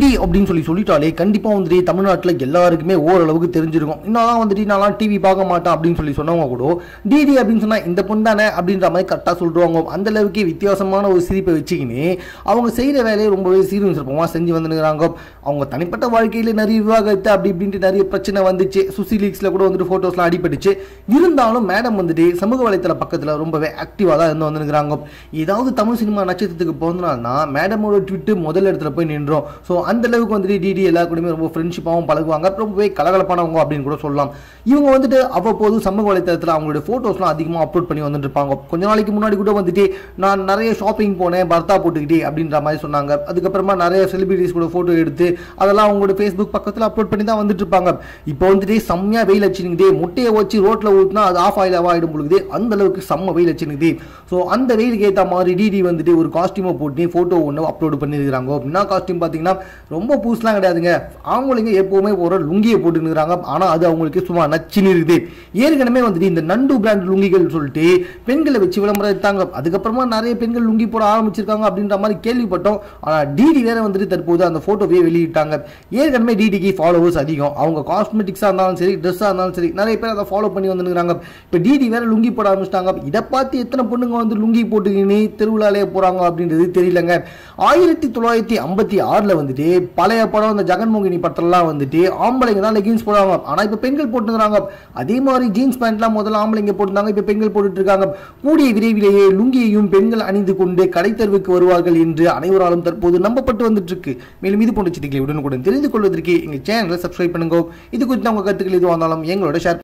DD அப்படின்னு சொல்லி சொல்லிட்டாலே கண்டிப்பா வந்துட்டு தமிழ்நாட்டில் எல்லாருக்குமே ஓரளவுக்கு தெரிஞ்சிருக்கும் இன்னும் வந்துட்டு நான்லாம் டிவி பார்க்க மாட்டேன் அப்படின்னு சொல்லி சொன்னவங்க கூட டிடி அப்படின்னு சொன்னா இந்த பொண்ணு தானே அப்படின்ற மாதிரி கரெக்டாக சொல்லிடுவாங்க அந்த அளவுக்கு வித்தியாசமான ஒரு சிரிப்பை வச்சுக்கின்னு அவங்க செய்கிற வேலையை ரொம்பவே சீரும் சிறப்பமாக செஞ்சு வந்துருக்கிறாங்க அவங்க தனிப்பட்ட வாழ்க்கையில் நிறைய விவாகரத்து அப்படி இப்படின்ட்டு நிறைய பிரச்சனை வந்துச்சு சுசி லீக்ஸில் கூட வந்துட்டு ஃபோட்டோஸ்லாம் அடிபட்டுச்சு இருந்தாலும் மேடம் வந்துட்டு சமூக வலைத்தள பக்கத்தில் ரொம்பவே ஆக்டிவாக தான் இருந்து வந்துருக்கிறாங்க ஏதாவது தமிழ் சினிமா நட்சத்திரத்துக்கு பிறந்தனால்னா மேடமோட ட்விட்டு முதல் இடத்துல போய் நின்றோம் ஸோ அந்த அளவுக்கு வந்துட்டு டிடி எல்லா கூடயுமே ரொம்ப ஃப்ரெண்ட்ஷிப்பாகவும் பழகுவாங்க ரொம்பவே கலகலப்பானவங்க அப்படின்னு கூட சொல்லலாம் இவங்க வந்துட்டு அவ்வப்போது சமூக வலைத்தளத்தில் அவங்களுடைய ஃபோட்டோஸ்லாம் அதிகமாக அப்லோட் பண்ணி வந்துட்டு இருப்பாங்க கொஞ்ச நாளைக்கு முன்னாடி கூட வந்துட்டு நான் நிறைய ஷாப்பிங் போனேன் பர்த்தா போட்டுக்கிட்டே அப்படின்ற மாதிரி சொன்னாங்க அதுக்கப்புறமா நிறைய செலிபிரிட்டிஸ் கூட ஃபோட்டோ எடுத்து அதெல்லாம் அவங்களோட ஃபேஸ்புக் பக்கத்தில் அப்லோட் பண்ணி தான் வந்துட்டு இருப்பாங்க இப்போ வந்துட்டு செம்மையா வெயில் வச்சுக்கிட்டே முட்டையை வச்சு ரோட்டில் ஊற்றினா அது ஆஃப் ஆயில் ஆகிடும் பொழுது அந்த அளவுக்கு செம்ம வெயில் வச்சுக்கிட்டே ஸோ அந்த வெயிலுக்கு ஏற்ற மாதிரி டிடி வந்துட்டு ஒரு காஸ்டியூமை போட்டு ஃபோட்டோ ஒன்று அப்லோட் பண்ணியிருக்கிறாங்க என்ன காஸ்டியூம் பார்த்தீங்கன்னா ரொம்ப பூஸ்லாம் கிடையாதுங்க அவங்களுங்க எப்போவுமே ஒரு லுங்கியை போட்டுருக்கிறாங்க ஆனால் அது அவங்களுக்கு சும்மா நச்சுன்னு இருக்குது ஏற்கனவே வந்துட்டு இந்த நண்டு பிராண்ட் லுங்கிகள் சொல்லிட்டு பெண்களை வச்சு விளம்பரம் எடுத்தாங்க அதுக்கப்புறமா நிறைய பெண்கள் லுங்கி போட ஆரம்பிச்சிருக்காங்க அப்படின்ற மாதிரி கேள்விப்பட்டோம் ஆனால் டிடி வேற வந்துட்டு தற்போது அந்த ஃபோட்டோவே வெளியிட்டாங்க ஏற்கனவே டிடிக்கு ஃபாலோவர்ஸ் அதிகம் அவங்க காஸ்மெட்டிக்ஸாக இருந்தாலும் சரி ட்ரெஸ்ஸாக இருந்தாலும் சரி நிறைய பேர் அதை ஃபாலோ பண்ணி வந்துருக்காங்க இப்போ டிடி வேற லுங்கி போட ஆரம்பிச்சிட்டாங்க இதை பார்த்து எத்தனை பொண்ணுங்க வந்து லுங்கி போட்டுக்கின்னு திருவிழாலே போகிறாங்க அப்படின்றது தெரியலங்க ஆயிரத்தி தொள்ளாயிரத்தி ஐம்பத்தி ஆறில் வந்துட்டு பழைய படம் இந்த ஜெகன்மோகினி படத்துலலாம் வந்துட்டு ஆம்பளைங்க தான் லெகின்ஸ் போடுவாங்க ஆனால் இப்போ பெண்கள் போட்டுக்கிறாங்க அதே மாதிரி ஜீன்ஸ் பேண்ட்லாம் முதல்ல ஆம்பளைங்க போட்டுருந்தாங்க இப்போ பெண்கள் போட்டுட்டு இருக்காங்க கூடிய விரைவிலேயே லுங்கியையும் பெண்கள் அணிந்து கொண்டு கடைத்தெருவுக்கு வருவார்கள் என்று அனைவராலும் தற்போது நம்பப்பட்டு வந்துட்டு இருக்கு மேலும் இது போன்ற செய்திகளை உடனுக்குடன் தெரிந்து கொள்வதற்கு எங்கள் சேனலை சப்ஸ்கிரைப் பண்ணுங்க இது குறித்து உங்க கருத்துக்கள் எதுவாக இருந்தாலும் எங்களோட ஷேர்